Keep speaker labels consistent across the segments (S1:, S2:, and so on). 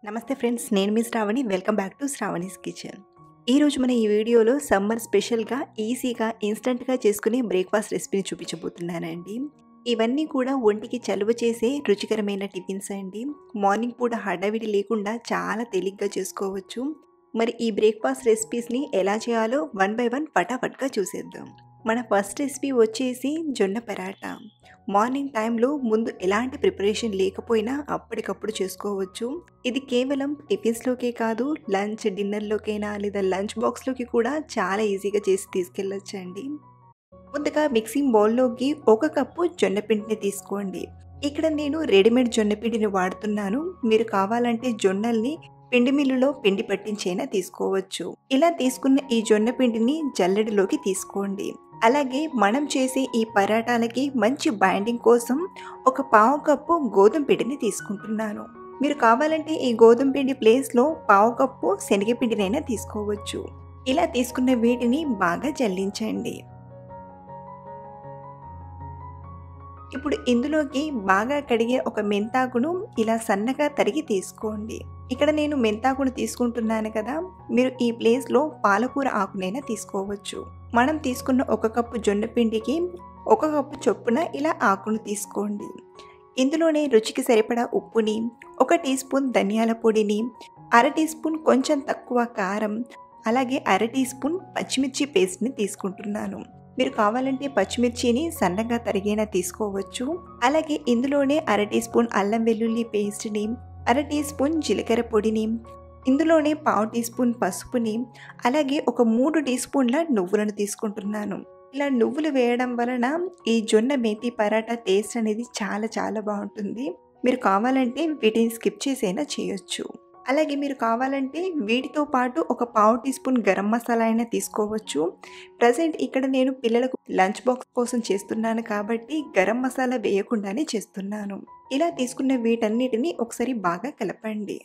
S1: నమస్తే ఫ్రెండ్స్ నేను మీ Sravani welcome back to Sravani's kitchen ఈరోజు మన ఈ వీడియోలో సమ్మర్ స్పెషల్గా ఈజీగా ఇన్స్టంట్గా చేసుకునే బ్రేక్ఫాస్ట్ రెసిపీని చూపించబోతున్నానండి ఇవన్నీ కూడా ఒంటికి చలువ చేసే రుచికరమైన టిఫిన్స్ అండి మార్నింగ్ పూట హడావిడి లేకుండా చాలా తేలిగ్గా చేసుకోవచ్చు మరి ఈ బ్రేక్ఫాస్ట్ రెసిపీస్ని ఎలా చేయాలో వన్ బై వన్ ఫటాఫట్గా చూసేద్దాం మన ఫస్ట్ రెసిపీ వచ్చేసి జొన్న పరాటా మార్నింగ్ టైంలో ముందు ఎలాంటి ప్రిపరేషన్ లేకపోయినా అప్పటికప్పుడు చేసుకోవచ్చు ఇది కేవలం టిఫిన్స్లోకే కాదు లంచ్ డిన్నర్లోకైనా లేదా లంచ్ బాక్స్లోకి కూడా చాలా ఈజీగా చేసి తీసుకెళ్ళొచ్చండి ముందుగా మిక్సింగ్ బౌల్లోకి ఒక కప్పు జొన్నపిండిని తీసుకోండి ఇక్కడ నేను రెడీమేడ్ జొన్నపిండిని వాడుతున్నాను మీరు కావాలంటే జొన్నల్ని పిండి మిల్లులో పిండి పట్టించైనా తీసుకోవచ్చు ఇలా తీసుకున్న ఈ జొన్న పిండిని జల్లెడలోకి తీసుకోండి అలాగే మనం చేసే ఈ పరాటాలకి మంచి బైండింగ్ కోసం ఒక పావు కప్పు గోధుమ పిండిని తీసుకుంటున్నాను మీరు కావాలంటే ఈ గోధుమ పిండి ప్లేస్లో పావు కప్పు శనగపిండినైనా తీసుకోవచ్చు ఇలా తీసుకున్న వీటిని బాగా జల్లించండి ఇప్పుడు ఇందులోకి బాగా కడిగే ఒక మెంతాకును ఇలా సన్నగా తరిగి తీసుకోండి ఇక్కడ నేను మెంతాకును తీసుకుంటున్నాను కదా మీరు ఈ ప్లేస్లో పాలకూర ఆకునైనా తీసుకోవచ్చు మనం తీసుకున్న ఒక కప్పు జొన్న పిండికి ఒక కప్పు చొప్పున ఇలా ఆకును తీసుకోండి ఇందులోనే రుచికి సరిపడా ఉప్పుని ఒక టీ స్పూన్ ధనియాల పొడిని అర టీ స్పూన్ కొంచెం తక్కువ కారం అలాగే అర టీ స్పూన్ పచ్చిమిర్చి పేస్ట్ని తీసుకుంటున్నాను మీరు కావాలంటే పచ్చిమిర్చిని సన్నగా తరిగైనా తీసుకోవచ్చు అలాగే ఇందులోనే అర టీ స్పూన్ అల్లం వెల్లుల్లి పేస్ట్ని అర టీ స్పూన్ జీలకర్ర పొడిని ఇందులోనే పావు టీ స్పూన్ పసుపుని అలాగే ఒక మూడు టీ స్పూన్ల నువ్వులను తీసుకుంటున్నాను ఇలా నువ్వులు వేయడం వలన ఈ జొన్న మేతి పరాటా టేస్ట్ అనేది చాలా చాలా బాగుంటుంది మీరు కావాలంటే వీటిని స్కిప్ చేసైనా చేయొచ్చు అలాగే మీరు కావాలంటే వీటితో పాటు ఒక పావు టీ స్పూన్ గరం మసాలా అయినా తీసుకోవచ్చు ప్రజెంట్ ఇక్కడ నేను పిల్లలకు లంచ్ బాక్స్ కోసం చేస్తున్నాను కాబట్టి గరం మసాలా వేయకుండానే చేస్తున్నాను ఇలా తీసుకున్న వీటన్నిటిని ఒకసారి బాగా కలపండి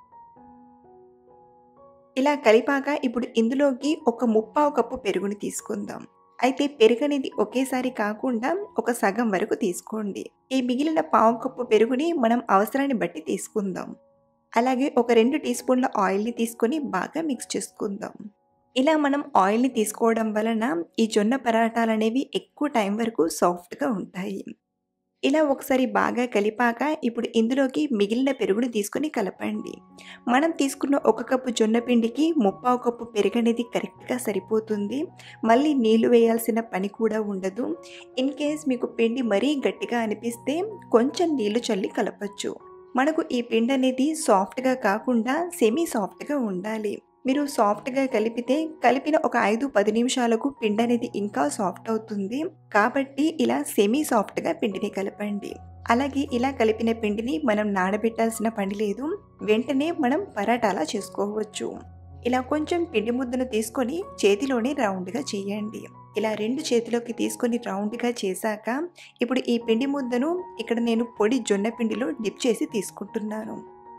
S1: ఇలా కలిపాక ఇప్పుడు ఇందులోకి ఒక ముప్పావు కప్పు పెరుగుని తీసుకుందాం అయితే పెరుగు అనేది ఒకేసారి కాకుండా ఒక సగం వరకు తీసుకోండి ఈ మిగిలిన పావు కప్పు పెరుగుని మనం అవసరాన్ని బట్టి తీసుకుందాం అలాగే ఒక రెండు టీ స్పూన్ల ఆయిల్ని తీసుకొని బాగా మిక్స్ చేసుకుందాం ఇలా మనం ఆయిల్ని తీసుకోవడం వలన ఈ జొన్న పరాటాలు అనేవి ఎక్కువ టైం వరకు సాఫ్ట్గా ఉంటాయి ఇలా ఒకసారి బాగా కలిపాక ఇప్పుడు ఇందులోకి మిగిలిన పెరుగుని తీసుకొని కలపండి మనం తీసుకున్న ఒక కప్పు జొన్న పిండికి ముప్పావు కప్పు పెరుగు అనేది కరెక్ట్గా సరిపోతుంది మళ్ళీ నీళ్లు వేయాల్సిన పని కూడా ఉండదు ఇన్ కేస్ మీకు పిండి మరీ గట్టిగా అనిపిస్తే కొంచెం నీళ్లు చల్లి కలపచ్చు మనకు ఈ పిండి అనేది సాఫ్ట్గా కాకుండా సెమీ సాఫ్ట్గా ఉండాలి మీరు సాఫ్ట్గా కలిపితే కలిపిన ఒక ఐదు పది నిమిషాలకు పిండి అనేది ఇంకా సాఫ్ట్ అవుతుంది కాబట్టి ఇలా సెమీ సాఫ్ట్గా పిండిని కలపండి అలాగే ఇలా కలిపిన పిండిని మనం నానబెట్టాల్సిన పని లేదు వెంటనే మనం పరాటాలా చేసుకోవచ్చు ఇలా కొంచెం పిండి ముద్దను తీసుకొని చేతిలోనే రౌండ్గా చేయండి ఇలా రెండు చేతిలోకి తీసుకొని రౌండ్గా చేశాక ఇప్పుడు ఈ పిండి ముద్దను ఇక్కడ నేను పొడి జొన్న పిండిలో డిప్ చేసి తీసుకుంటున్నాను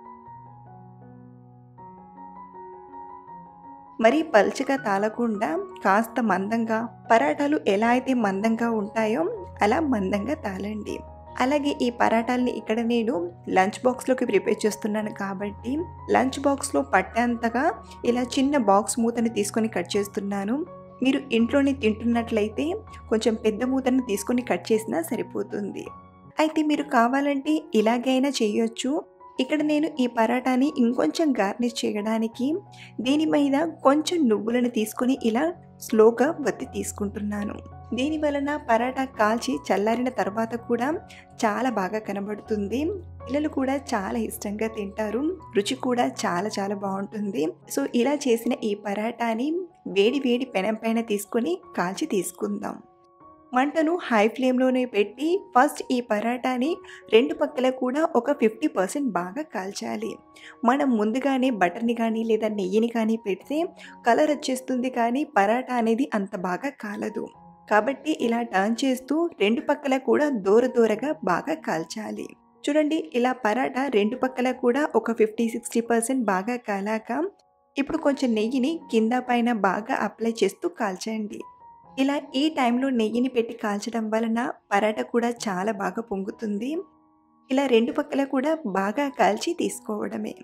S1: మరీ పల్చగా తాలకుండా కాస్త మందంగా పరాటాలు ఎలా అయితే మందంగా ఉంటాయో అలా మందంగా తాలండి అలాగే ఈ పరాటాల్ని ఇక్కడ నేను లంచ్ బాక్స్లోకి ప్రిపేర్ చేస్తున్నాను కాబట్టి లంచ్ బాక్స్లో పట్టేంతగా ఇలా చిన్న బాక్స్ మూతని తీసుకొని కట్ చేస్తున్నాను మీరు ఇంట్లోనే తింటున్నట్లయితే కొంచెం పెద్ద మూతను తీసుకొని కట్ చేసినా సరిపోతుంది అయితే మీరు కావాలంటే ఇలాగైనా చేయొచ్చు ఇక్కడ నేను ఈ పరాటాని ఇంకొంచెం గార్నిష్ చేయడానికి దీని మీద కొంచెం నువ్వులను తీసుకొని ఇలా స్లోగా వత్తి తీసుకుంటున్నాను దీని వలన పరాటా కాల్చి చల్లారిన తర్వాత కూడా చాలా బాగా కనబడుతుంది పిల్లలు కూడా చాలా ఇష్టంగా తింటారు రుచి కూడా చాలా చాలా బాగుంటుంది సో ఇలా చేసిన ఈ పరాటాని వేడి వేడి పెనం పైన తీసుకొని కాల్చి తీసుకుందాం మంటను హై ఫ్లేమ్లోనే పెట్టి ఫస్ట్ ఈ పరాటాని రెండు పక్కల కూడా ఒక ఫిఫ్టీ పర్సెంట్ బాగా కాల్చాలి మనం ముందుగానే బటర్ని కానీ లేదా నెయ్యిని కానీ పెడితే కలర్ వచ్చేస్తుంది కానీ పరాటా అనేది అంత బాగా కాలదు కాబట్టి ఇలా టర్న్ చేస్తూ రెండు పక్కల కూడా దూర దూరగా బాగా కాల్చాలి చూడండి ఇలా పరాటా రెండు పక్కల కూడా ఒక ఫిఫ్టీ సిక్స్టీ పర్సెంట్ బాగా కాలాక ఇప్పుడు కొంచెం నెయ్యిని కింద పైన బాగా అప్లై చేస్తూ కాల్చండి ఇలా ఈ టైంలో నెయ్యిని పెట్టి కాల్చడం వలన పరాటా కూడా చాలా బాగా పొంగుతుంది ఇలా రెండు పక్కల కూడా బాగా కాల్చి తీసుకోవడమే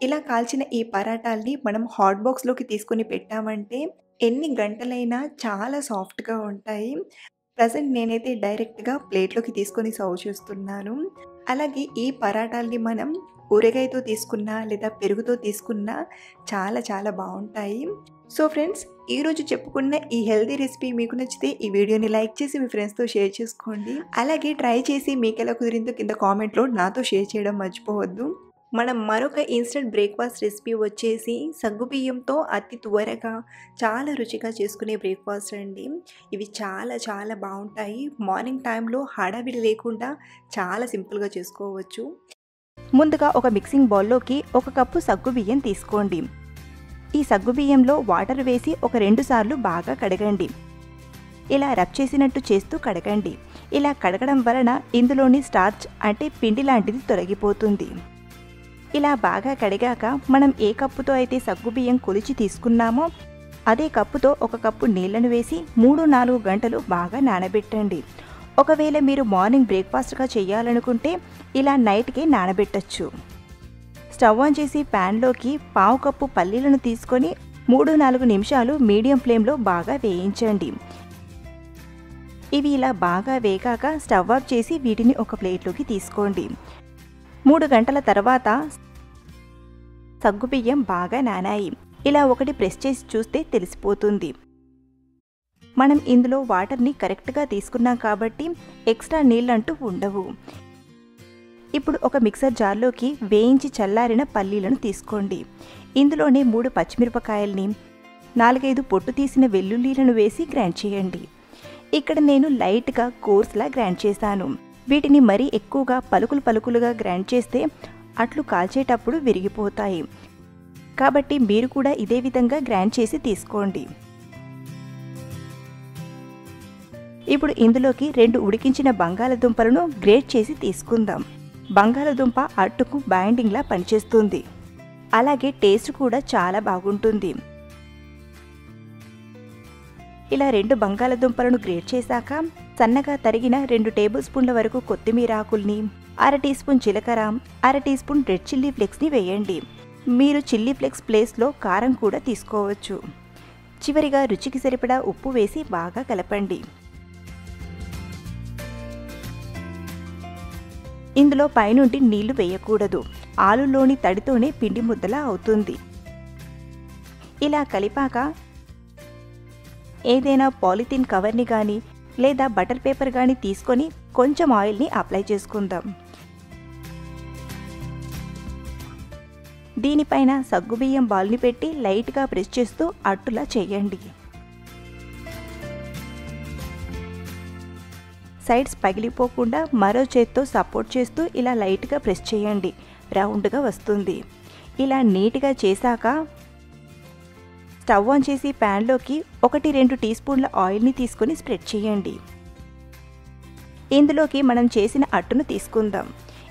S1: ఇలా కాల్చిన ఈ పరాటాల్ని మనం హాట్ బాక్స్లోకి తీసుకొని పెట్టామంటే ఎన్ని గంటలైనా చాలా సాఫ్ట్గా ఉంటాయి ప్రజెంట్ నేనైతే డైరెక్ట్గా ప్లేట్లోకి తీసుకొని సర్వ్ చేస్తున్నాను అలాగే ఈ పరాటాల్ని మనం ఊరగాయతో తీసుకున్నా లేదా పెరుగుతో తీసుకున్నా చాలా చాలా బాగుంటాయి సో ఫ్రెండ్స్ ఈరోజు చెప్పుకున్న ఈ హెల్తీ రెసిపీ మీకు నచ్చితే ఈ వీడియోని లైక్ చేసి మీ ఫ్రెండ్స్తో షేర్ చేసుకోండి అలాగే ట్రై చేసి మీకు ఎలా కుదిరిందో కింద కామెంట్లో నాతో షేర్ చేయడం మర్చిపోవద్దు మనం మరొక ఇన్స్టెంట్ బ్రేక్ఫాస్ట్ రెసిపీ వచ్చేసి సగ్గుబియ్యంతో అతి త్వరగా చాలా రుచిగా చేసుకునే బ్రేక్ఫాస్ట్ అండి ఇవి చాలా చాలా బాగుంటాయి మార్నింగ్ టైంలో హడావిడి లేకుండా చాలా సింపుల్గా చేసుకోవచ్చు
S2: ముందుగా ఒక మిక్సింగ్ బౌల్లోకి ఒక కప్పు సగ్గుబియ్యం తీసుకోండి ఈ సగ్గుబియ్యంలో వాటర్ వేసి ఒక రెండు సార్లు బాగా కడగండి ఇలా రబ్ చేసినట్టు చేస్తూ కడగండి ఇలా కడగడం వలన ఇందులోని స్టార్చ్ అంటే పిండి లాంటిది తొలగిపోతుంది ఇలా బాగా కడిగాక మనం ఏ కప్పుతో అయితే సగ్గుబియ్యం కొలిచి తీసుకున్నామో అదే కప్పుతో ఒక కప్పు నీళ్లను వేసి మూడు నాలుగు గంటలు బాగా నానబెట్టండి ఒకవేళ మీరు మార్నింగ్ బ్రేక్ఫాస్ట్గా చేయాలనుకుంటే ఇలా నైట్కే నానబెట్టచ్చు స్టవ్ ఆన్ చేసి ప్యాన్లోకి పావు కప్పు పల్లీలను తీసుకొని మూడు నాలుగు నిమిషాలు మీడియం ఫ్లేమ్లో బాగా వేయించండి ఇవి ఇలా బాగా వేగాక స్టవ్ ఆఫ్ చేసి వీటిని ఒక ప్లేట్లోకి తీసుకోండి మూడు గంటల తర్వాత సగ్గుబియ్యం బాగా నానాయి ఇలా ఒకటి ప్రెస్ చేసి చూస్తే తెలిసిపోతుంది మనం ఇందులో వాటర్ని కరెక్ట్గా తీసుకున్నాం కాబట్టి ఎక్స్ట్రా నీళ్ళంటూ ఉండవు ఇప్పుడు ఒక మిక్సర్ జార్లోకి వేయించి చల్లారిన పల్లీలను తీసుకోండి ఇందులోనే మూడు పచ్చిమిరపకాయల్ని నాలుగైదు పొట్టు తీసిన వెల్లుల్లీలను వేసి గ్రైండ్ చేయండి ఇక్కడ నేను లైట్గా కోర్స్లా గ్రైండ్ చేశాను వీటిని మరీ ఎక్కువగా పలుకులు పలుకులుగా గ్రైండ్ చేస్తే అట్లు కాల్చేటప్పుడు విరిగిపోతాయి కాబట్టి మీరు కూడా ఇదే విధంగా గ్రైండ్ చేసి తీసుకోండి ఇప్పుడు ఇందులోకి రెండు ఉడికించిన బంగాళదుంపలను గ్రేట్ చేసి తీసుకుందాం బంగాళదుంప అట్టుకు బైండింగ్లా పనిచేస్తుంది అలాగే టేస్ట్ కూడా చాలా బాగుంటుంది ఇలా రెండు బంగాళదుంపలను గ్రేట్ చేశాక సన్నగా తరిగిన రెండు టేబుల్ స్పూన్ల వరకు కొత్తిమీర ఆకుల్ని అర టీ స్పూన్ జీలకర్ర అర టీ స్పూన్ రెడ్ చిల్లీ ఫ్లేక్స్ని వేయండి మీరు చిల్లీ ఫ్లేక్స్ ప్లేస్లో కారం కూడా తీసుకోవచ్చు చివరిగా రుచికి సరిపడా ఉప్పు వేసి బాగా కలపండి ఇందులో పైనుండి నీళ్లు వేయకూడదు ఆలులోని తడితోనే పిండి ముద్దలా అవుతుంది ఇలా కలిపాక ఏదైనా పాలిథిన్ కవర్ని కానీ లేదా బటర్ పేపర్ కానీ తీసుకొని కొంచెం ఆయిల్ని అప్లై చేసుకుందాం దీనిపైన సగ్గుబియ్యం బాల్ని పెట్టి లైట్గా ప్రెస్ చేస్తూ అట్టులా చేయండి సైడ్స్ పగిలిపోకుండా మరో చేత్తో సపోర్ట్ చేస్తూ ఇలా లైట్గా ప్రెస్ చేయండి రౌండ్గా వస్తుంది ఇలా నీట్గా చేశాక స్టవ్ ఆన్ చేసి ప్యాన్లోకి ఒకటి రెండు టీ స్పూన్ల ఆయిల్ని తీసుకొని స్ప్రెడ్ చేయండి ఇందులోకి మనం చేసిన అట్టును తీసుకుందాం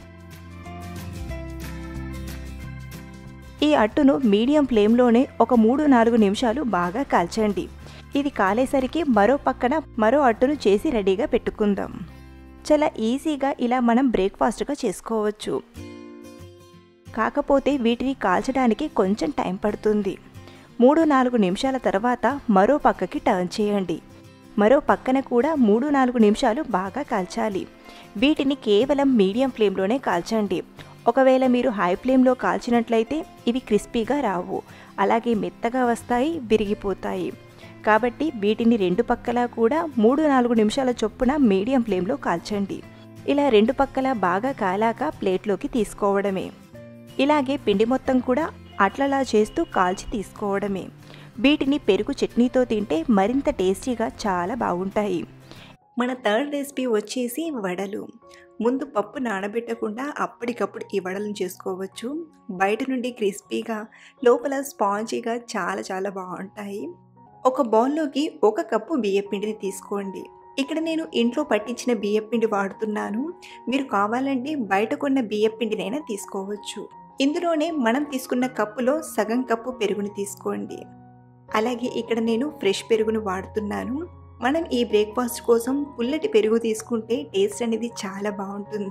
S2: ఈ అట్టును మీడియం ఫ్లేమ్లోనే ఒక మూడు నాలుగు నిమిషాలు బాగా కాల్చండి ఇది కాలేసరికి మరో పక్కన మరో అట్టును చేసి రెడీగా పెట్టుకుందాం చాలా ఈజీగా ఇలా మనం బ్రేక్ఫాస్ట్గా చేసుకోవచ్చు కాకపోతే వీటిని కాల్చడానికి కొంచెం టైం పడుతుంది మూడు నాలుగు నిమిషాల తర్వాత మరో పక్కకి టర్న్ చేయండి మరో పక్కన కూడా మూడు నాలుగు నిమిషాలు బాగా కాల్చాలి వీటిని కేవలం మీడియం ఫ్లేమ్లోనే కాల్చండి ఒకవేళ మీరు హై ఫ్లేమ్లో కాల్చినట్లయితే ఇవి క్రిస్పీగా రావు అలాగే మెత్తగా వస్తాయి విరిగిపోతాయి కాబట్టి వీటిని రెండు పక్కలా కూడా మూడు నాలుగు నిమిషాల చొప్పున మీడియం ఫ్లేమ్లో కాల్చండి ఇలా రెండు పక్కలా బాగా కాలాక ప్లేట్లోకి తీసుకోవడమే ఇలాగే పిండి మొత్తం కూడా అట్లలా చేస్తూ కాల్చి తీసుకోవడమే వీటిని పెరుగు చట్నీతో తింటే మరింత టేస్టీగా చాలా బాగుంటాయి
S1: మన థర్డ్ రెసిపీ వచ్చేసి వడలు ముందు పప్పు నానబెట్టకుండా అప్పటికప్పుడు ఈ వడలను చేసుకోవచ్చు బయట నుండి క్రిస్పీగా లోపల స్పాంజీగా చాలా చాలా బాగుంటాయి ఒక బౌల్లోకి ఒక కప్పు బియ్యపిండిని తీసుకోండి ఇక్కడ నేను ఇంట్లో పట్టించిన బియ్యపిండి వాడుతున్నాను మీరు కావాలంటే బయట కొన్న బియ్యపిండినైనా తీసుకోవచ్చు ఇందులోనే మనం తీసుకున్న కప్పులో సగం కప్పు పెరుగుని తీసుకోండి అలాగే ఇక్కడ నేను ఫ్రెష్ పెరుగును వాడుతున్నాను మనం ఈ బ్రేక్ఫాస్ట్ కోసం పుల్లటి పెరుగు తీసుకుంటే టేస్ట్ అనేది చాలా బాగుంటుంది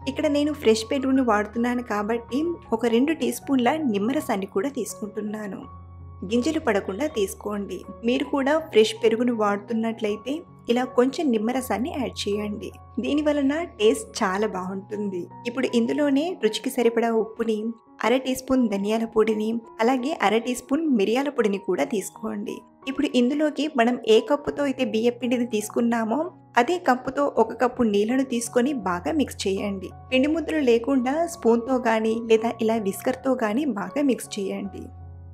S1: ఇక్కడ నేను ఫ్రెష్ పెరుగుని వాడుతున్నాను కాబట్టి ఒక రెండు టీ స్పూన్ల నిమ్మరసాన్ని కూడా తీసుకుంటున్నాను గింజలు పడకుండా తీసుకోండి మీరు కూడా ఫ్రెష్ పెరుగును వాడుతున్నట్లయితే ఇలా కొంచెం నిమ్మరసాన్ని యాడ్ చేయండి దీని వలన టేస్ట్ చాలా బాగుంటుంది ఇప్పుడు ఇందులోనే రుచికి సరిపడా ఉప్పుని అర టీ స్పూన్ ధనియాల పొడిని అలాగే అర టీ స్పూన్ మిరియాల పొడిని కూడా తీసుకోండి ఇప్పుడు ఇందులోకి మనం ఏ కప్పుతో అయితే బియ్య పిండిని తీసుకున్నామో అదే కప్పుతో ఒక కప్పు నీళ్లను తీసుకొని బాగా మిక్స్ చేయండి పిండి ముద్దలు లేకుండా స్పూన్తో కానీ లేదా ఇలా విస్కర్తో కానీ బాగా మిక్స్ చేయండి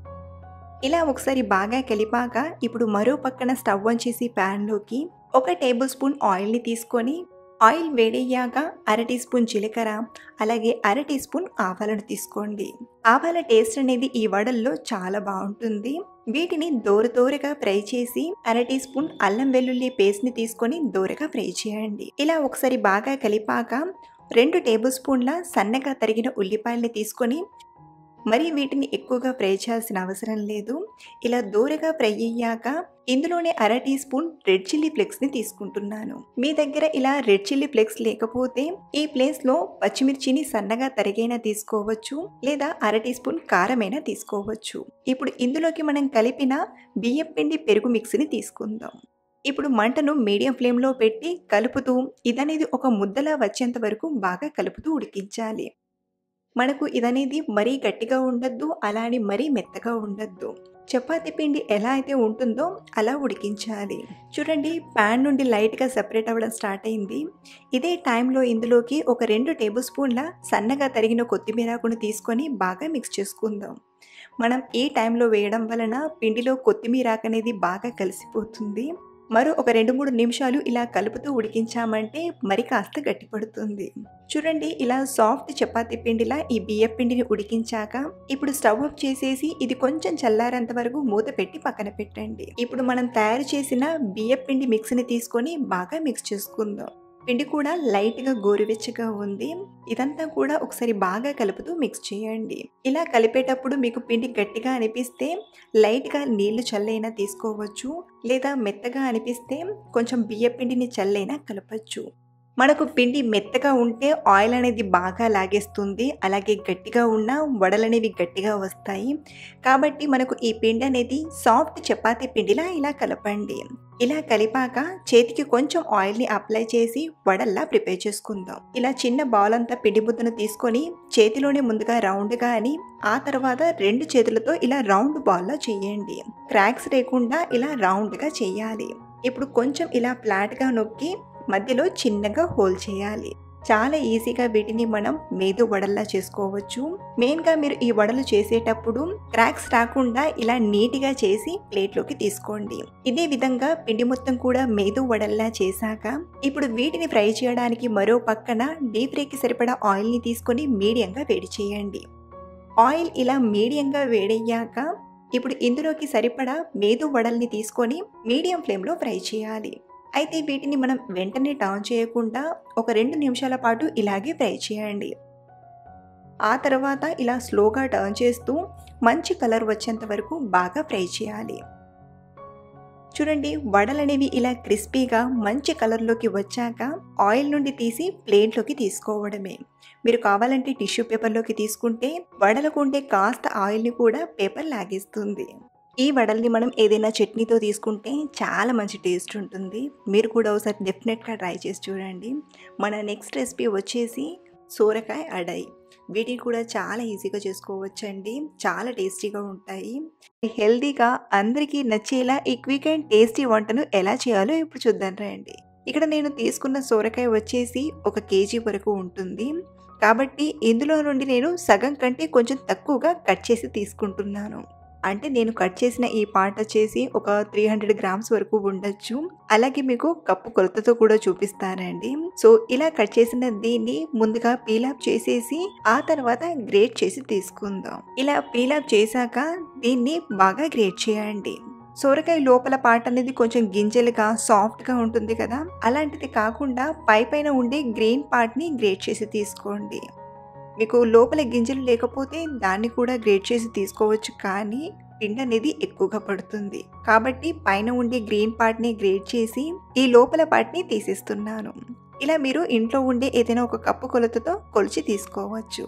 S1: ఇలా ఒకసారి బాగా కలిపాక ఇప్పుడు మరో పక్కన స్టవ్ ఆన్ చేసి ప్యాన్లోకి ఒక టేబుల్ స్పూన్ ఆయిల్ని తీసుకొని ఆయిల్ వేడయ్యాక అర టీ స్పూన్ జీలకర్ర అలాగే అర టీ స్పూన్ ఆవాలను తీసుకోండి ఆవాల టేస్ట్ అనేది ఈ వడల్లో చాలా బాగుంటుంది వీటిని దోర దోరగా ఫ్రై చేసి అర టీ స్పూన్ అల్లం వెల్లుల్లి పేస్ట్ని తీసుకొని దోరగా ఫ్రై చేయండి ఇలా ఒకసారి బాగా కలిపాక రెండు టేబుల్ స్పూన్ల సన్నగా తరిగిన ఉల్లిపాయల్ని తీసుకొని మరి వీటిని ఎక్కువగా ఫ్రై చేయాల్సిన అవసరం లేదు ఇలా దూరగా ఫ్రై అయ్యాక ఇందులోనే అర టీ స్పూన్ రెడ్ చిల్లీ ఫ్లేక్స్ని తీసుకుంటున్నాను మీ దగ్గర ఇలా రెడ్ చిల్లీ ఫ్లేక్స్ లేకపోతే ఈ ప్లేస్లో పచ్చిమిర్చిని సన్నగా తరిగైనా తీసుకోవచ్చు లేదా అర టీ స్పూన్ కారమైనా తీసుకోవచ్చు ఇప్పుడు ఇందులోకి మనం కలిపిన బియ్యం పిండి పెరుగు మిక్స్ని తీసుకుందాం ఇప్పుడు మంటను మీడియం ఫ్లేమ్లో పెట్టి కలుపుతూ ఇదనేది ఒక ముద్దలా వచ్చేంత వరకు బాగా కలుపుతూ ఉడికించాలి మనకు ఇదనేది మరీ గట్టిగా ఉండద్దు అలానే మరీ మెత్తగా ఉండద్దు చపాతీ పిండి ఎలా అయితే ఉంటుందో అలా ఉడికించాలి చూడండి ప్యాన్ నుండి లైట్గా సపరేట్ అవ్వడం స్టార్ట్ అయింది ఇదే టైంలో ఇందులోకి ఒక రెండు టేబుల్ స్పూన్ల సన్నగా తరిగిన కొత్తిమీరాకును తీసుకొని బాగా మిక్స్ చేసుకుందాం మనం ఈ టైంలో వేయడం వలన పిండిలో కొత్తిమీరాకు అనేది బాగా కలిసిపోతుంది మరో ఒక రెండు మూడు నిమిషాలు ఇలా కలుపుతూ ఉడికించామంటే మరి కాస్త గట్టిపడుతుంది చూడండి ఇలా సాఫ్ట్ చపాతీ పిండిలా ఈ బియ్య పిండిని ఉడికించాక ఇప్పుడు స్టవ్ ఆఫ్ చేసేసి ఇది కొంచెం చల్లారేంత వరకు మూత పెట్టి పక్కన పెట్టండి ఇప్పుడు మనం తయారు చేసిన బియ్య పిండి మిక్స్ని తీసుకొని బాగా మిక్స్ చేసుకుందాం పిండి కూడా లైట్గా గోరువెచ్చగా ఉంది ఇదంతా కూడా ఒకసారి బాగా కలుపుతూ మిక్స్ చేయండి ఇలా కలిపేటప్పుడు మీకు పిండి గట్టిగా అనిపిస్తే లైట్గా నీళ్లు చల్లైనా తీసుకోవచ్చు లేదా మెత్తగా అనిపిస్తే కొంచెం బియ్య పిండిని చల్లైనా కలపచ్చు మనకు పిండి మెత్తగా ఉంటే ఆయిల్ అనేది బాగా లాగేస్తుంది అలాగే గట్టిగా ఉన్న వడలనేవి గట్టిగా వస్తాయి కాబట్టి మనకు ఈ పిండి అనేది సాఫ్ట్ చపాతీ పిండిలా ఇలా కలపండి ఇలా కలిపాక చేతికి కొంచెం ఆయిల్ని అప్లై చేసి వడల్లా ప్రిపేర్ చేసుకుందాం ఇలా చిన్న బౌల్ అంతా పిండి ముద్దను తీసుకొని చేతిలోనే ముందుగా రౌండ్గా అని ఆ తర్వాత రెండు చేతులతో ఇలా రౌండ్ బాల్లా చేయండి క్రాక్స్ లేకుండా ఇలా రౌండ్గా చేయాలి ఇప్పుడు కొంచెం ఇలా ఫ్లాట్గా నొక్కి మధ్యలో చిన్నగా హోల్ చేయాలి చాలా ఈజీగా వీటిని మనం మేదు వడల్లా చేసుకోవచ్చు మెయిన్గా మీరు ఈ వడలు చేసేటప్పుడు క్రాక్స్ రాకుండా ఇలా నీట్గా చేసి ప్లేట్లోకి తీసుకోండి ఇదే విధంగా పిండి మొత్తం కూడా మేదు వడల్లా చేశాక ఇప్పుడు వీటిని ఫ్రై చేయడానికి మరో పక్కన డీప్ ఫ్రైకి సరిపడా ఆయిల్ని తీసుకొని మీడియంగా వేడి చేయండి ఆయిల్ ఇలా మీడియంగా వేడయ్యాక ఇప్పుడు ఇందులోకి సరిపడా మేదు వడల్ని తీసుకొని మీడియం ఫ్లేమ్లో ఫ్రై చేయాలి అయితే వీటిని మనం వెంటనే టర్న్ చేయకుండా ఒక రెండు నిమిషాల పాటు ఇలాగే ఫ్రై చేయండి ఆ తర్వాత ఇలా స్లోగా టర్న్ చేస్తూ మంచి కలర్ వచ్చేంత వరకు బాగా ఫ్రై చేయాలి చూడండి వడలు అనేవి ఇలా క్రిస్పీగా మంచి కలర్లోకి వచ్చాక ఆయిల్ నుండి తీసి ప్లేట్లోకి తీసుకోవడమే మీరు కావాలంటే టిష్యూ పేపర్లోకి తీసుకుంటే వడలకు ఉండే కాస్త ఆయిల్ని కూడా పేపర్ లాగేస్తుంది ఈ వడల్ని మనం ఏదైనా చట్నీతో తీసుకుంటే చాలా మంచి టేస్ట్ ఉంటుంది మీరు కూడా ఒకసారి డెఫినెట్గా ట్రై చేసి చూడండి మన నెక్స్ట్ రెసిపీ వచ్చేసి సోరకాయ అడై వీటిని కూడా చాలా ఈజీగా చేసుకోవచ్చండి చాలా టేస్టీగా ఉంటాయి హెల్తీగా అందరికీ నచ్చేలా ఈ క్విక్ అండ్ టేస్టీ వంటను ఎలా చేయాలో ఇప్పుడు చూద్దాం రండి ఇక్కడ నేను తీసుకున్న సోరకాయ వచ్చేసి ఒక కేజీ వరకు ఉంటుంది కాబట్టి ఇందులో నుండి నేను సగం కంటే కొంచెం తక్కువగా కట్ చేసి తీసుకుంటున్నాను అంటే నేను కట్ చేసిన ఈ పార్ట్ వచ్చేసి ఒక త్రీ హండ్రెడ్ గ్రామ్స్ వరకు ఉండొచ్చు అలాగే మీకు కప్పు కొలతతో కూడా చూపిస్తానండి సో ఇలా కట్ చేసిన దీన్ని ముందుగా పీలాప్ చేసేసి ఆ తర్వాత గ్రేట్ చేసి తీసుకుందాం ఇలా పీలాప్ చేశాక దీన్ని బాగా గ్రేట్ చేయండి సోరకాయ లోపల పార్ట్ అనేది కొంచెం గింజలుగా సాఫ్ట్గా ఉంటుంది కదా అలాంటిది కాకుండా పై పైన ఉండే గ్రీన్ పార్ట్ని గ్రేట్ చేసి తీసుకోండి మీకు లోపల గింజలు లేకపోతే దాన్ని కూడా గ్రేట్ చేసి తీసుకోవచ్చు కానీ పిండి అనేది ఎక్కువగా పడుతుంది కాబట్టి పైన ఉండే గ్రీన్ పార్ట్ని గ్రేట్ చేసి ఈ లోపల పార్ట్ని తీసేస్తున్నాను ఇలా మీరు ఇంట్లో ఉండే ఏదైనా ఒక కప్పు కొలతతో కొలిచి తీసుకోవచ్చు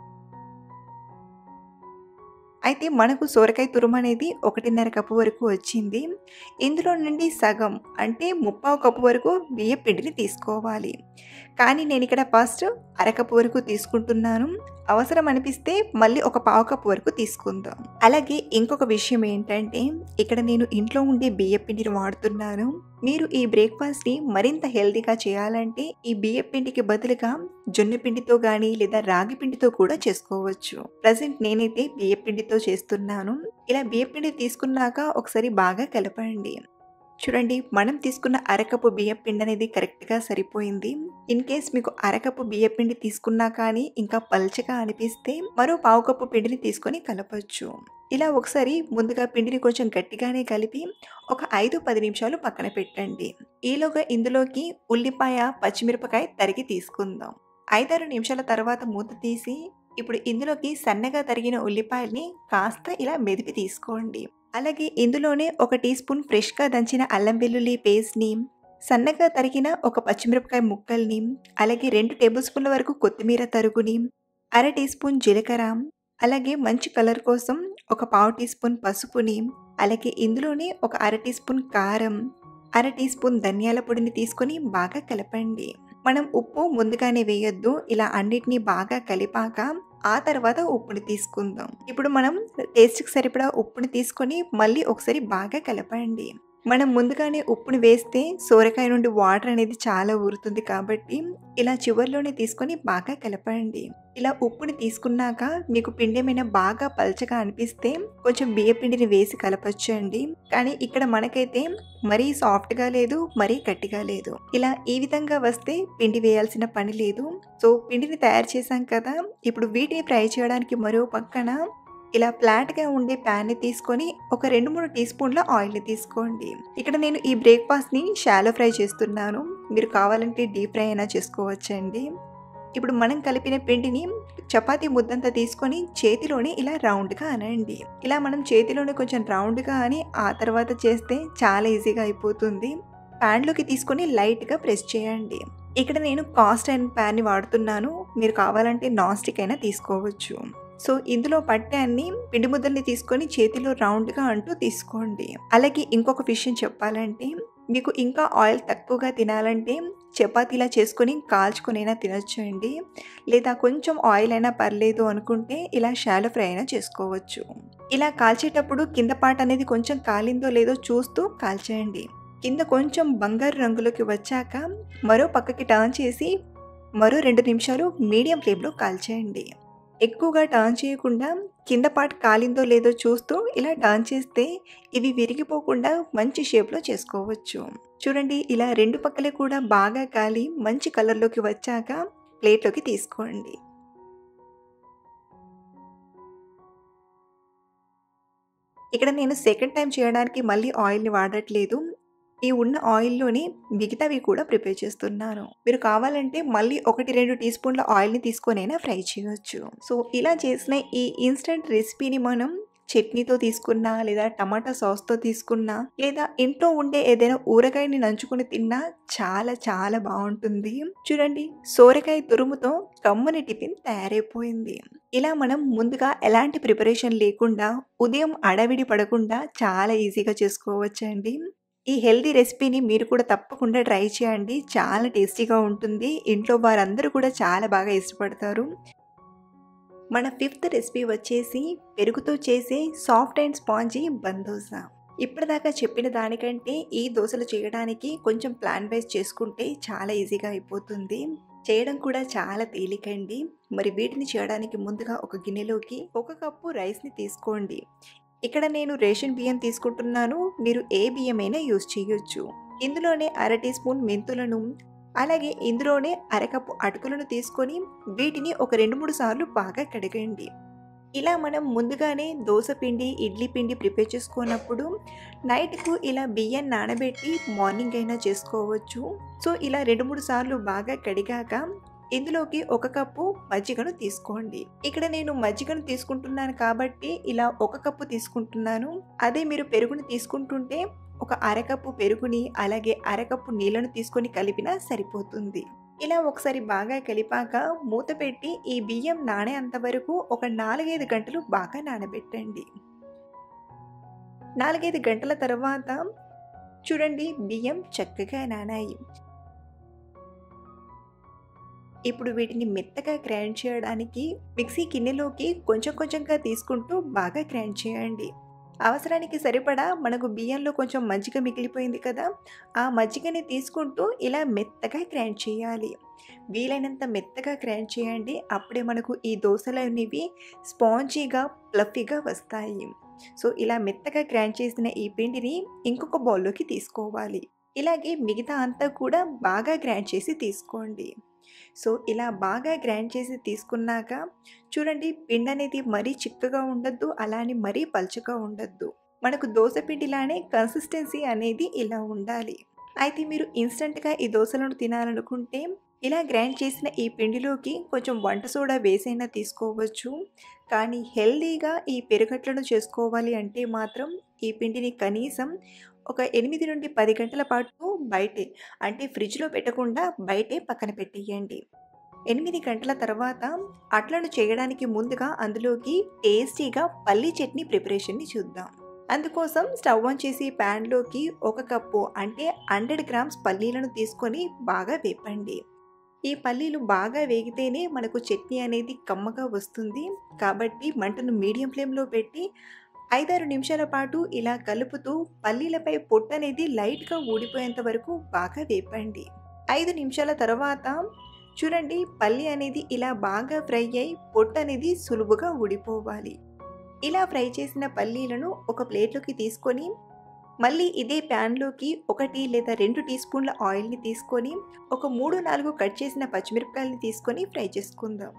S1: అయితే మనకు సోరకాయ తురుము అనేది ఒకటిన్నర కప్పు వరకు వచ్చింది ఇందులో నుండి సగం అంటే ముప్పావు కప్పు వరకు బియ్య పిండిని తీసుకోవాలి కానీ నేను ఇక్కడ ఫస్ట్ అరకప్పు వరకు తీసుకుంటున్నాను అవసరం అనిపిస్తే మళ్ళీ ఒక పావు కప్పు వరకు తీసుకుందాం అలాగే ఇంకొక విషయం ఏంటంటే ఇక్కడ నేను ఇంట్లో ఉండే బియ్య పిండిని వాడుతున్నాను మీరు ఈ బ్రేక్ఫాస్ట్ని మరింత హెల్తీగా చేయాలంటే ఈ బియ్య పిండికి బదులుగా జొన్న పిండితో కానీ లేదా రాగి పిండితో కూడా చేసుకోవచ్చు ప్రజెంట్ నేనైతే బియ్య పిండితో చేస్తున్నాను ఇలా బియ్య పిండి తీసుకున్నాక ఒకసారి బాగా కలపండి చూడండి మనం తీసుకున్న అరకప్పు బియ్య పిండి అనేది కరెక్ట్గా సరిపోయింది ఇన్ కేస్ మీకు అరకప్పు బియ్య పిండి తీసుకున్నా కానీ ఇంకా పల్చగా అనిపిస్తే మరో పావు కప్పు పిండిని తీసుకొని కలపచ్చు ఇలా ఒకసారి ముందుగా పిండిని కొంచెం గట్టిగానే కలిపి ఒక ఐదు పది నిమిషాలు పక్కన పెట్టండి ఈలోగా ఇందులోకి ఉల్లిపాయ పచ్చిమిరపకాయ తరిగి తీసుకుందాం ఐదారు నిమిషాల తర్వాత మూత తీసి ఇప్పుడు ఇందులోకి సన్నగా తరిగిన ఉల్లిపాయల్ని కాస్త ఇలా మెదిపి తీసుకోండి అలాగే ఇందులోనే ఒక టీ స్పూన్ ఫ్రెష్గా దంచిన అల్లం వెల్లుల్లి పేస్ట్ని సన్నగా తరిగిన ఒక పచ్చిమిరపకాయ ముక్కల్ని అలాగే రెండు టేబుల్ స్పూన్ల వరకు కొత్తిమీర తరుగుని అర టీ స్పూన్ జీలకర్ర అలాగే మంచి కలర్ కోసం ఒక పావు టీ స్పూన్ పసుపుని అలాగే ఇందులోనే ఒక అర టీ స్పూన్ కారం అర టీ స్పూన్ ధనియాల పొడిని తీసుకొని బాగా కలపండి మనం ఉప్పు ముందుగానే వేయొద్దు ఇలా అన్నిటినీ బాగా కలిపాక ఆ తర్వాత ఉప్పుని తీసుకుందాం ఇప్పుడు మనం టేస్ట్కి సరిపడా ఉప్పుని తీసుకొని మళ్ళీ ఒకసారి బాగా కలపండి మనం ముందుగానే ఉప్పుని వేస్తే సోరకాయ నుండి వాటర్ అనేది చాలా ఊరుతుంది కాబట్టి ఇలా చివరిలోనే తీసుకొని బాగా కలపండి ఇలా ఉప్పుని తీసుకున్నాక మీకు పిండి ఏమైనా బాగా పల్చగా అనిపిస్తే కొంచెం బియ్య పిండిని వేసి కలపచ్చండి కానీ ఇక్కడ మనకైతే మరీ సాఫ్ట్గా లేదు మరీ గట్టిగా లేదు ఇలా ఈ విధంగా వస్తే పిండి వేయాల్సిన పని లేదు సో పిండిని తయారు చేశాం కదా ఇప్పుడు వీటిని ఫ్రై చేయడానికి మరో పక్కన ఇలా ఫ్లాట్గా ఉండే ప్యాన్ని తీసుకొని ఒక రెండు మూడు టీ స్పూన్ల ఆయిల్ని తీసుకోండి ఇక్కడ నేను ఈ బ్రేక్ఫాస్ట్ని షాలో ఫ్రై చేస్తున్నాను మీరు కావాలంటే డీప్ ఫ్రై అయినా చేసుకోవచ్చండి ఇప్పుడు మనం కలిపిన పిండిని చపాతీ ముద్దంతా తీసుకొని చేతిలోనే ఇలా రౌండ్గా అనండి ఇలా మనం చేతిలోనే కొంచెం రౌండ్గా అని ఆ తర్వాత చేస్తే చాలా ఈజీగా అయిపోతుంది ప్యాన్లోకి తీసుకొని లైట్గా ప్రెస్ చేయండి ఇక్కడ నేను కాస్ట్ అండ్ ప్యాన్ని వాడుతున్నాను మీరు కావాలంటే నాన్ స్టిక్ అయినా తీసుకోవచ్చు సో ఇందులో పట్టే అన్ని పిండి ముద్దల్ని తీసుకొని చేతిలో రౌండ్గా అంటూ తీసుకోండి అలాగే ఇంకొక విషయం చెప్పాలంటే మీకు ఇంకా ఆయిల్ తక్కువగా తినాలంటే చపాతీలా చేసుకొని కాల్చుకొనైనా తినొచ్చండి లేదా కొంచెం ఆయిల్ అయినా పర్లేదు అనుకుంటే ఇలా షాలో ఫ్రై అయినా చేసుకోవచ్చు ఇలా కాల్చేటప్పుడు కింద పాట అనేది కొంచెం కాలిందో లేదో చూస్తూ కాల్చేయండి కింద కొంచెం బంగారు రంగులోకి వచ్చాక మరో పక్కకి టర్న్ చేసి మరో రెండు నిమిషాలు మీడియం ఫ్లేమ్లో కాల్చేయండి ఎక్కువగా టర్న్ చేయకుండా కింద పాటు కాలిందో లేదో చూస్తూ ఇలా టర్న్ చేస్తే ఇవి విరిగిపోకుండా మంచి షేప్లో చేసుకోవచ్చు చూడండి ఇలా రెండు పక్కలే కూడా బాగా కాలి మంచి కలర్లోకి వచ్చాక ప్లేట్లోకి తీసుకోండి ఇక్కడ నేను సెకండ్ టైం చేయడానికి మళ్ళీ ఆయిల్ని వాడట్లేదు ఈ ఉన్న ఆయిల్లోని మిగతావి కూడా ప్రిపేర్ చేస్తున్నాను మీరు కావాలంటే మళ్ళీ ఒకటి రెండు టీ స్పూన్ల ఆయిల్ని తీసుకొనైనా ఫ్రై చేయొచ్చు సో ఇలా చేసిన ఈ ఇన్స్టెంట్ రెసిపీని మనం చట్నీతో తీసుకున్నా లేదా టమాటా సాస్తో తీసుకున్నా లేదా ఇంట్లో ఉండే ఏదైనా ఊరగాయని నంచుకుని తిన్నా చాలా చాలా బాగుంటుంది చూడండి సోరకాయ తురుముతో కమ్మని టిఫిన్ తయారైపోయింది ఇలా మనం ముందుగా ఎలాంటి ప్రిపరేషన్ లేకుండా ఉదయం అడవిడి పడకుండా చాలా ఈజీగా చేసుకోవచ్చండి ఈ హెల్దీ రెసిపీని మీరు కూడా తప్పకుండా ట్రై చేయండి చాలా టేస్టీగా ఉంటుంది ఇంట్లో వారందరూ కూడా చాలా బాగా ఇష్టపడతారు మన ఫిఫ్త్ రెసిపీ వచ్చేసి పెరుగుతో చేసే సాఫ్ట్ అండ్ స్పాంజీ బందోసా ఇప్పటిదాకా చెప్పిన దానికంటే ఈ దోశలు చేయడానికి కొంచెం ప్లాన్ వైజ్ చేసుకుంటే చాలా ఈజీగా అయిపోతుంది చేయడం కూడా చాలా తేలికండి మరి వీటిని చేయడానికి ముందుగా ఒక గిన్నెలోకి ఒక కప్పు రైస్ని తీసుకోండి ఇక్కడ నేను రేషన్ బియ్యం తీసుకుంటున్నాను మీరు ఏ బియ్యమైనా యూజ్ చేయొచ్చు ఇందులోనే అర టీ స్పూన్ మెంతులను అలాగే ఇందులోనే అరకప్పు అటుకులను తీసుకొని వీటిని ఒక రెండు మూడు సార్లు బాగా కడగండి ఇలా మనం ముందుగానే దోశ పిండి ఇడ్లీ పిండి ప్రిపేర్ చేసుకున్నప్పుడు నైట్కు ఇలా బియ్యం నానబెట్టి మార్నింగ్ అయినా చేసుకోవచ్చు సో ఇలా రెండు మూడు సార్లు బాగా కడిగాక ఇందులోకి ఒక కప్పు మజ్జిగను తీసుకోండి ఇక్కడ నేను మజ్జిగను తీసుకుంటున్నాను కాబట్టి ఇలా ఒక కప్పు తీసుకుంటున్నాను అదే మీరు పెరుగుని తీసుకుంటుంటే ఒక అరకప్పు పెరుగుని అలాగే అరకప్పు నీళ్ళను తీసుకొని కలిపినా సరిపోతుంది ఇలా ఒకసారి బాగా కలిపాక మూత పెట్టి ఈ బియ్యం నానేంత వరకు ఒక నాలుగైదు గంటలు బాగా నానబెట్టండి నాలుగైదు గంటల తర్వాత చూడండి బియ్యం చక్కగా నానాయి ఇప్పుడు వీటిని మెత్తగా గ్రైండ్ చేయడానికి మిక్సీ గిన్నెలోకి కొంచెం కొంచెంగా తీసుకుంటూ బాగా గ్రైండ్ చేయండి అవసరానికి సరిపడా మనకు బియ్యంలో కొంచెం మజ్జిగ మిగిలిపోయింది కదా ఆ మజ్జిగని తీసుకుంటూ ఇలా మెత్తగా గ్రైండ్ చేయాలి వీలైనంత మెత్తగా గ్రైండ్ చేయండి అప్పుడే మనకు ఈ దోశలు అనేవి స్పాంజీగా ప్లఫీగా వస్తాయి సో ఇలా మెత్తగా గ్రైండ్ చేసిన ఈ పిండిని ఇంకొక బౌల్లోకి తీసుకోవాలి ఇలాగే మిగతా అంతా కూడా బాగా గ్రైండ్ చేసి తీసుకోండి సో ఇలా బాగా గ్రైండ్ చేసి తీసుకున్నాక చూడండి పిండి అనేది మరీ చిక్కగా ఉండద్దు అలానే మరీ పలుచగా ఉండద్దు మనకు దోశ పిండిలానే కన్సిస్టెన్సీ అనేది ఇలా ఉండాలి అయితే మీరు ఇన్స్టెంట్గా ఈ దోశలను తినాలనుకుంటే ఇలా గ్రైండ్ చేసిన ఈ పిండిలోకి కొంచెం వంట సోడా వేసైనా తీసుకోవచ్చు కానీ హెల్దీగా ఈ పెరుగట్లను చేసుకోవాలి అంటే మాత్రం ఈ పిండిని కనీసం ఒక ఎనిమిది నుండి పది గంటల పాటు బయటే అంటే ఫ్రిడ్జ్లో పెట్టకుండా బయటే పక్కన పెట్టేయండి ఎనిమిది గంటల తర్వాత అట్లను చేయడానికి ముందుగా అందులోకి టేస్టీగా పల్లీ చట్నీ ప్రిపరేషన్ని చూద్దాం అందుకోసం స్టవ్ ఆన్ చేసి ప్యాన్లోకి ఒక కప్పు అంటే హండ్రెడ్ గ్రామ్స్ పల్లీలను తీసుకొని బాగా వేపండి ఈ పల్లీలు బాగా వేగితేనే మనకు చట్నీ అనేది కమ్మగా వస్తుంది కాబట్టి మంటను మీడియం ఫ్లేమ్లో పెట్టి ఐదారు నిమిషాల పాటు ఇలా కలుపుతూ పల్లీలపై పొట్టు అనేది లైట్గా ఊడిపోయేంత వరకు బాగా వేపండి ఐదు నిమిషాల తర్వాత చూడండి పల్లి అనేది ఇలా బాగా ఫ్రై అయి పొట్టు అనేది సులువుగా ఊడిపోవాలి ఇలా ఫ్రై చేసిన పల్లీలను ఒక ప్లేట్లోకి తీసుకొని మళ్ళీ ఇదే ప్యాన్లోకి ఒకటి లేదా రెండు టీ స్పూన్ల ఆయిల్ని తీసుకొని ఒక మూడు నాలుగు కట్ చేసిన పచ్చిమిరపకాయలని తీసుకొని ఫ్రై చేసుకుందాం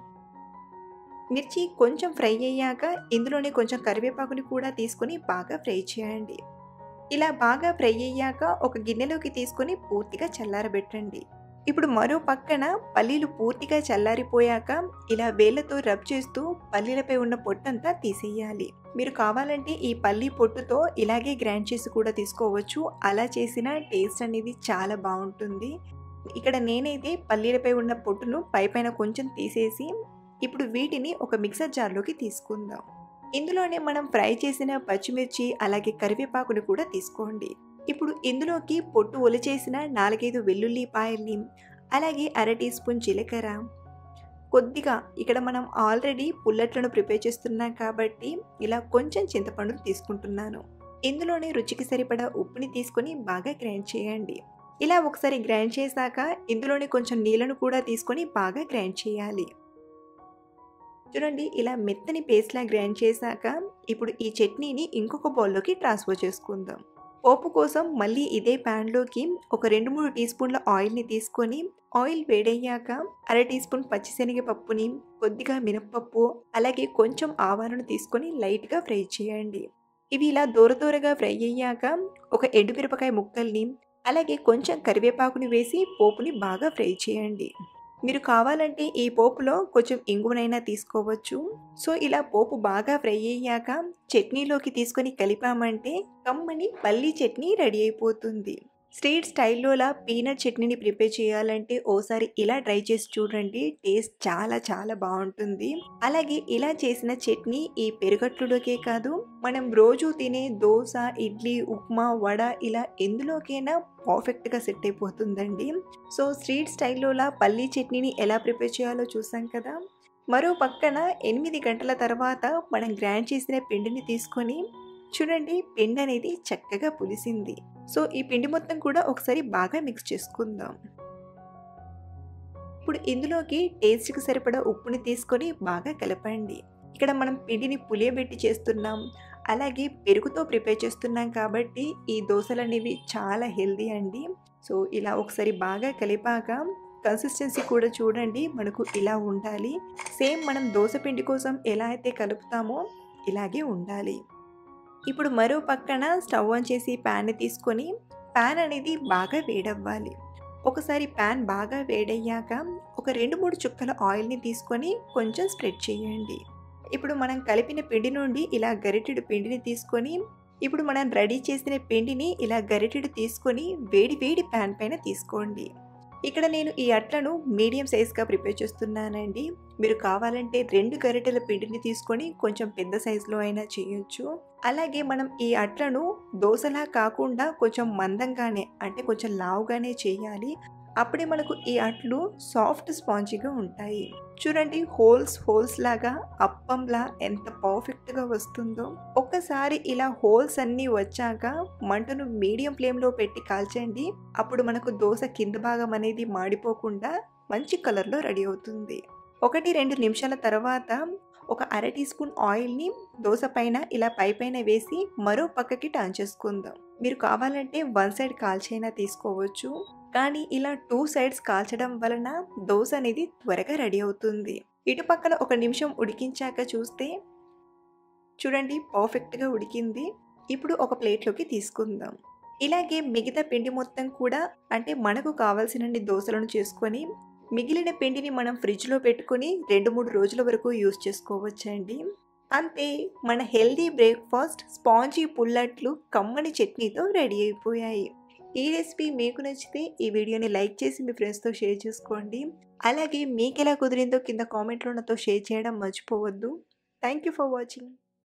S1: మిర్చి కొంచెం ఫ్రై అయ్యాక ఇందులోనే కొంచెం కరివేపాకుని కూడా తీసుకొని బాగా ఫ్రై చేయండి ఇలా బాగా ఫ్రై అయ్యాక ఒక గిన్నెలోకి తీసుకొని పూర్తిగా చల్లారబెట్టండి ఇప్పుడు మరో పక్కన పల్లీలు పూర్తిగా చల్లారిపోయాక ఇలా వేళ్ళతో రబ్ చేస్తూ పల్లీలపై ఉన్న పొట్టంతా తీసేయాలి మీరు కావాలంటే ఈ పల్లీ పొట్టుతో ఇలాగే గ్రైండ్ చేసి కూడా తీసుకోవచ్చు అలా చేసిన టేస్ట్ అనేది చాలా బాగుంటుంది ఇక్కడ నేనైతే పల్లీలపై ఉన్న పొట్టును పై పైన కొంచెం తీసేసి ఇప్పుడు వీటిని ఒక మిక్సర్ జార్లోకి తీసుకుందాం ఇందులోనే మనం ఫ్రై చేసిన పచ్చిమిర్చి అలాగే కరివేపాకును కూడా తీసుకోండి ఇప్పుడు ఇందులోకి పొట్టు ఒలిచేసిన నాలుగైదు వెల్లుల్లిపాయల్ని అలాగే అర టీ స్పూన్ జీలకర్ర కొద్దిగా ఇక్కడ మనం ఆల్రెడీ పుల్లట్లను ప్రిపేర్ చేస్తున్నాం కాబట్టి ఇలా కొంచెం చింతపండును తీసుకుంటున్నాను ఇందులోనే రుచికి సరిపడా ఉప్పుని తీసుకొని బాగా గ్రైండ్ చేయండి ఇలా ఒకసారి గ్రైండ్ చేశాక ఇందులోనే కొంచెం నీళ్ళను కూడా తీసుకొని బాగా గ్రైండ్ చేయాలి చూడండి ఇలా మెత్తని పేస్ట్లా గ్రైండ్ చేశాక ఇప్పుడు ఈ చట్నీని ఇంకొక బౌల్లోకి ట్రాన్స్ఫర్ చేసుకుందాం పోపు కోసం మళ్ళీ ఇదే ప్యాన్లోకి ఒక రెండు మూడు టీ స్పూన్ల ఆయిల్ని తీసుకొని ఆయిల్ వేడయ్యాక అర టీ స్పూన్ పచ్చిశనగపప్పుని కొద్దిగా మినప్పప్పు అలాగే కొంచెం ఆవాలను తీసుకొని లైట్గా ఫ్రై చేయండి ఇవి ఇలా దూర దూరగా ఫ్రై అయ్యాక ఒక ఎండుమిరపకాయ ముక్కల్ని అలాగే కొంచెం కరివేపాకుని వేసి పోపుని బాగా ఫ్రై చేయండి మీరు కావాలంటే ఈ పోపులో కొంచెం ఇంగువనైనా తీసుకోవచ్చు సో ఇలా పోపు బాగా ఫ్రై అయ్యాక చట్నీలోకి తీసుకొని కలిపామంటే కమ్మని పల్లీ చట్నీ రెడీ అయిపోతుంది స్ట్రీట్ స్టైల్లోలా పీనట్ చట్నీని ప్రిపేర్ చేయాలంటే ఓసారి ఇలా ట్రై చేసి చూడండి టేస్ట్ చాలా చాలా బాగుంటుంది అలాగే ఇలా చేసిన చట్నీ ఈ పెరుగట్లులోకే కాదు మనం రోజు తినే దోశ ఇడ్లీ ఉప్మా వడ ఇలా ఎందులోకైనా పర్ఫెక్ట్గా సెట్ అయిపోతుందండి సో స్ట్రీట్ స్టైల్లోలా పల్లీ చట్నీని ఎలా ప్రిపేర్ చేయాలో చూసాం కదా మరో పక్కన ఎనిమిది గంటల తర్వాత మనం గ్రైండ్ చేసిన పిండిని తీసుకొని చూడండి పిండి అనేది చక్కగా పులిసింది సో ఈ పిండి మొత్తం కూడా ఒకసారి బాగా మిక్స్ చేసుకుందాం ఇప్పుడు ఇందులోకి టేస్ట్కి సరిపడా ఉప్పుని తీసుకొని బాగా కలపండి ఇక్కడ మనం పిండిని పులియబెట్టి చేస్తున్నాం అలాగే పెరుగుతో ప్రిపేర్ చేస్తున్నాం కాబట్టి ఈ దోశలు అనేవి చాలా హెల్దీ అండి సో ఇలా ఒకసారి బాగా కలిపాక కన్సిస్టెన్సీ కూడా చూడండి మనకు ఇలా ఉండాలి సేమ్ మనం దోశ పిండి కోసం ఎలా అయితే కలుపుతామో ఇలాగే ఉండాలి ఇప్పుడు మరో పక్కన స్టవ్ ఆన్ చేసి ప్యాన్ని తీసుకొని ప్యాన్ అనేది బాగా వేడవ్వాలి ఒకసారి ప్యాన్ బాగా వేడయ్యాక ఒక రెండు మూడు చుక్కల ఆయిల్ని తీసుకొని కొంచెం స్ప్రెడ్ చేయండి ఇప్పుడు మనం కలిపిన పిండి నుండి ఇలా గరిటెడు పిండిని తీసుకొని ఇప్పుడు మనం రెడీ చేసిన పిండిని ఇలా గరిటెడు తీసుకొని వేడి వేడి ప్యాన్ పైన తీసుకోండి ఇక్కడ నేను ఈ అట్లను మీడియం సైజ్గా ప్రిపేర్ చేస్తున్నానండి మీరు కావాలంటే రెండు గరిటెల పిండిని తీసుకొని కొంచెం పెద్ద సైజులో అయినా చేయొచ్చు అలాగే మనం ఈ అట్లను దోశలా కాకుండా కొంచెం మందంగానే అంటే కొంచెం లావుగానే చేయాలి అప్పుడే మనకు ఈ అట్లు సాఫ్ట్ స్పాంజీగా ఉంటాయి చూడండి హోల్స్ హోల్స్ లాగా అప్పంలా ఎంత పర్ఫెక్ట్గా వస్తుందో ఒక్కసారి ఇలా హోల్స్ అన్నీ వచ్చాక మంటను మీడియం ఫ్లేమ్లో పెట్టి కాల్చండి అప్పుడు మనకు దోశ కింద భాగం అనేది మాడిపోకుండా మంచి కలర్లో రెడీ అవుతుంది ఒకటి రెండు నిమిషాల తర్వాత ఒక అర టీ స్పూన్ ఆయిల్ని దోశ పైన ఇలా పై పైన వేసి మరో పక్కకి టర్న్ చేసుకుందాం మీరు కావాలంటే వన్ సైడ్ కాల్చైనా తీసుకోవచ్చు కానీ ఇలా టూ సైడ్స్ కాల్చడం వలన దోశ అనేది త్వరగా రెడీ అవుతుంది ఇటు పక్కన ఒక నిమిషం ఉడికించాక చూస్తే చూడండి పర్ఫెక్ట్గా ఉడికింది ఇప్పుడు ఒక ప్లేట్లోకి తీసుకుందాం ఇలాగే మిగతా పిండి మొత్తం కూడా అంటే మనకు కావాల్సినన్ని దోశలను చేసుకొని మిగిలిన పిండిని మనం ఫ్రిడ్జ్లో పెట్టుకొని రెండు మూడు రోజుల వరకు యూస్ చేసుకోవచ్చండి అంతే మన హెల్దీ బ్రేక్ఫాస్ట్ స్పాంజీ పుల్లట్లు కమ్మని చట్నీతో రెడీ అయిపోయాయి ఈ రెసిపీ మీకు నచ్చితే ఈ వీడియోని లైక్ చేసి మీ ఫ్రెండ్స్తో షేర్ చేసుకోండి అలాగే మీకు ఎలా కుదిరిందో కింద కామెంట్లో నాతో షేర్ చేయడం మర్చిపోవద్దు థ్యాంక్ యూ ఫర్ వాచింగ్